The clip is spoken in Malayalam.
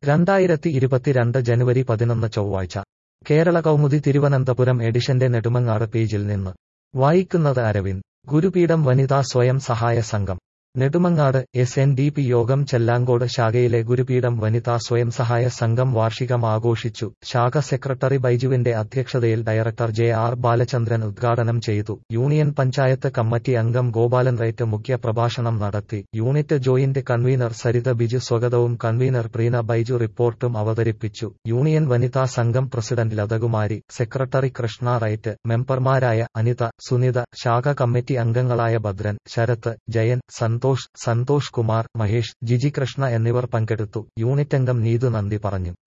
രണ്ടായിരത്തി ഇരുപത്തിരണ്ട് ജനുവരി പതിനൊന്ന് ചൊവ്വാഴ്ച കേരള കൗമുദി തിരുവനന്തപുരം എഡിഷന്റെ നെടുമങ്ങാട് പേജിൽ നിന്ന് വായിക്കുന്നത് അരവിന്ദ് ഗുരുപീഠം വനിതാ സ്വയം സഹായ സംഘം Nedumangad S N D P യോഗം ചെല്ലാങ്കോട് ശാഖയിലെ ഗുരുപീഠം വനിതാ സ്വയം സഹായ സംഘം വാർഷികം ആഘോഷിച്ചു ശാഖ സെക്രട്ടറി ബൈജുവിന്റെ അധ്യക്ഷതയിൽ ഡയറക്ടർ ജെ ആർ ബാലചന്ദ്രൻ ഉദ്ഘാടനം ചെയ്തു യൂണിയൻ പഞ്ചായത്ത് കമ്മിറ്റി അംഗം ഗോപാലൻ റേറ്റ് മുഖ്യ പ്രഭാഷണം നടത്തി unit joint convener Saritha Biju സ്വാഗതവും കൺവീനർ പ്രീന ബൈജു റിപ്പോർട്ടും അവതരിപ്പിച്ചു യൂണിയൻ വനിതാ സംഘം പ്രസിഡന്റ് ലതകുമാരി സെക്രട്ടറി കൃഷ്ണ റൈറ്റ് മെമ്പർമാരായ അനിത സുനിത ശാഖ കമ്മിറ്റി അംഗങ്ങളായ ഭദ്രൻ ശരത്ത് ജയൻ സന്തോഷ് സന്തോഷ് കുമാർ മഹേഷ് ജിജി കൃഷ്ണ എന്നിവർ പങ്കെടുത്തു യൂണിറ്റ് അംഗം നീതു നന്ദി പറഞ്ഞു